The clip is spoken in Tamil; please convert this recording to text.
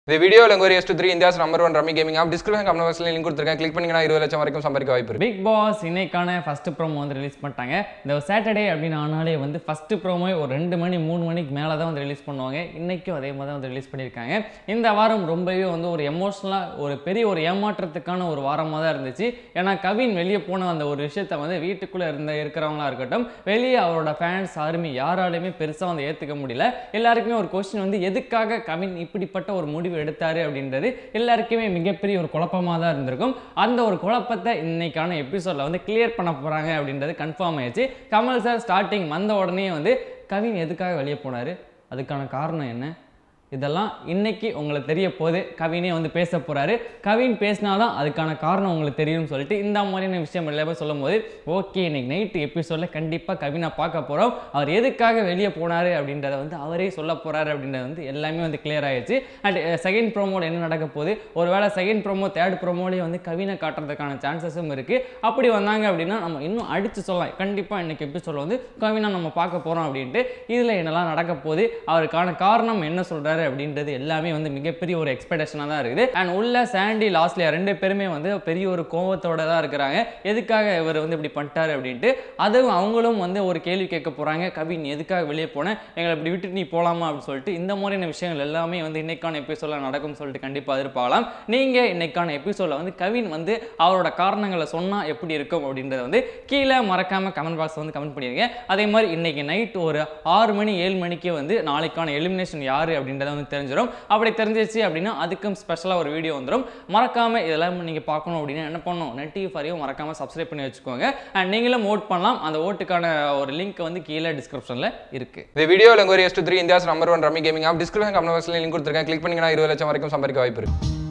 இந்த வீடியோவில் உங்கள் S two three India's number one rummy gaming app description comment link கொடுத்துருக்கேன் கிளிக் பண்ணிங்கன்னா இருபது லட்சம் வரைக்கும் சம்பாதிக்க வாய்ப்பு இருக்கு பிக் பாஸ் இன்னைக்கான ஃபர்ஸ்ட் ப்ரோமோ வந்து ரிலீஸ் பண்ணிட்டாங்க இந்த சாட்டர்டே அப்படின்னு ஆனாலே வந்து ஃபர்ஸ்ட் ப்ரோமோ ஒரு ரெண்டு மணி மூணு மணிக்கு மேலே தான் வந்து ரிலீஸ் பண்ணுவாங்க இன்றைக்கும் அதே மாதிரி தான் வந்து ரிலீஸ் பண்ணியிருக்காங்க இந்த வாரம் ரொம்பவே வந்து ஒரு எமோஷ்னலாக ஒரு பெரிய ஒரு ஏமாற்றத்துக்கான ஒரு வாரமாக தான் இருந்துச்சு ஏன்னா கவின் வெளியே போன அந்த ஒரு விஷயத்த வந்து வீட்டுக்குள்ளே இருந்த இருக்கிறவங்களா இருக்கட்டும் வெளியே அவரோட ஃபேன்ஸ் ஆர்மி யாராலையுமே பெருசாக வந்து ஏற்றுக்க முடியல எல்லாருக்குமே ஒரு கொஸ்டின் வந்து எதுக்காக கவின் இப்படிப்பட்ட ஒரு முடிவு எடுத்தாரு அப்படின்றது எல்லாருக்குமே மிகப்பெரிய ஒரு குழப்பமாக தான் இருந்திருக்கும் அந்த ஒரு குழப்பத்தை இன்னைக்கான எபிசோடில் வந்து கிளியர் பண்ண போகிறாங்க அப்படின்றது கன்ஃபார்ம் ஆயிடுச்சு கமல் சார் ஸ்டார்டிங் வந்த உடனே வந்து கவின் எதுக்காக வெளியே போனார் அதுக்கான காரணம் என்ன இதெல்லாம் இன்னைக்கு உங்களுக்கு தெரிய போகுது கவினே வந்து பேச போறாரு கவின் பேசினாதான் அதுக்கான காரணம் உங்களுக்கு தெரியும்னு சொல்லிட்டு இந்த மாதிரியான விஷயம் எல்லாமே சொல்லும்போது ஓகே இன்னைக்கு நைட்டு எபிசோடில் கண்டிப்பாக கவினை பார்க்க போகிறோம் அவர் எதுக்காக வெளியே போனார் அப்படின்றத வந்து அவரே சொல்ல போறாரு அப்படின்றது வந்து எல்லாமே வந்து கிளியர் ஆயிடுச்சு அண்ட் செகண்ட் ப்ரோமோவில் என்ன நடக்க போகுது ஒருவேளை செகண்ட் ப்ரோமோ தேர்ட் ப்ரோமோலேயே வந்து கவினை காட்டுறதுக்கான சான்சஸும் இருக்குது அப்படி வந்தாங்க அப்படின்னா நம்ம இன்னும் அடித்து சொல்லலாம் கண்டிப்பாக இன்னைக்கு எபிசோடில் வந்து கவினை நம்ம பார்க்க போகிறோம் அப்படின்ட்டு இதில் என்னெல்லாம் நடக்க போகுது அவருக்கான காரணம் என்ன சொல்கிறாரு அப்படின்றது எல்லாமே வந்து மிகப்பெரிய ஒரு எக்ஸ்பெக்டேஷனாக தான் இருக்குது அண்ட் உள்ள சாண்டி லாஸ்ட்லியா ரெண்டு பேருமே வந்து பெரிய ஒரு கோவத்தோட தான் இருக்கிறாங்க எதுக்காக இவர் வந்து இப்படி பண்ணிட்டாரு அப்படின்ட்டு அதுவும் அவங்களும் வந்து ஒரு கேள்வி கேட்க போகிறாங்க கவின் எதுக்காக வெளியே போனேன் எங்களை இப்படி விட்டுட்டு நீ போகலாமா அப்படின்னு சொல்லிட்டு இந்த மாதிரியான விஷயங்கள் எல்லாமே வந்து இன்னைக்கான எபிசோடில் நடக்கும்னு சொல்லிட்டு கண்டிப்பாக எதிர்பார்க்கலாம் நீங்கள் இன்னைக்கான எபிசோடில் வந்து கவின் வந்து அவரோட காரணங்களை சொன்னால் எப்படி இருக்கும் அப்படின்றத வந்து கீழே மறக்காமல் கமெண்ட் பாக்ஸ் வந்து கமெண்ட் பண்ணிடுங்க அதே மாதிரி இன்னைக்கு நைட் ஒரு ஆறு மணி ஏழு மணிக்கு வந்து நாளைக்கான எலிமினேஷன் யார் அப்படின்றத வந்து தெரிஞ்சிடும் அப்படி தெரிஞ்சிருச்சு அப்படின்னா அதுக்கும் ஸ்பெஷலாக ஒரு வீடியோ வந்துடும் மறக்காமல் இதெல்லாம் நீங்கள் பார்க்கணும் அப்படின்னா என்ன பண்ணணும் நெட் டிவி ஃபாரையும் மறக்காமல் சப்ஸ்கிரைப் பண்ணி வச்சுக்கோங்க அண்ட் நீங்களும் ஓட் பண்ணலாம் அந்த ஓட்டுக்கான ஒரு லிங்க் வந்து கீழே டிஸ்கிரிப்ஷனில் இருக்குது இந்த வீடியோவில் உங்கள் S two three India's number one rummy gaming app description comment link கொடுத்துருக்கேன் கிளிக் பண்ணிங்கன்னா இருபது லட்சம் வரைக்கும் சம்பாதிக்க வாய்ப்பு இருக்கு